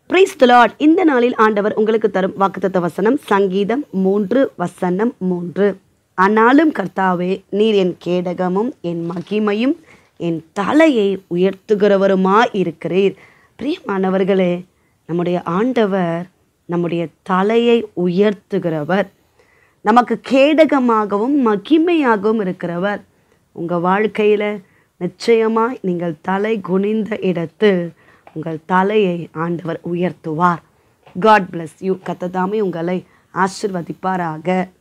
price Lord இந்த நாளில் ஆண்டவர் உங்களுக்கு தரும் வாக்குத்தத்த வசனம் சங்கீதம் மூன்று வசனம் மூன்று ஆனாலும் கர்த்தாவே நீர் என் கேடகமும் என் மகிமையும் என் தலையை உயர்த்துகிறவருமா இருக்கிறீர் பிரியமானவர்களே நம்முடைய ஆண்டவர் நம்முடைய தலையை உயர்த்துகிறவர் நமக்கு கேடகமாகவும் மகிமையாகவும் இருக்கிறவர் உங்கள் வாழ்க்கையில் நிச்சயமாய் நீங்கள் தலை குனிந்த இடத்து உங்கள் தலையை ஆண்டவர் உயர்த்துவார் காட் bless யூ கத்ததாமே உங்களை ஆசிர்வதிப்பாராக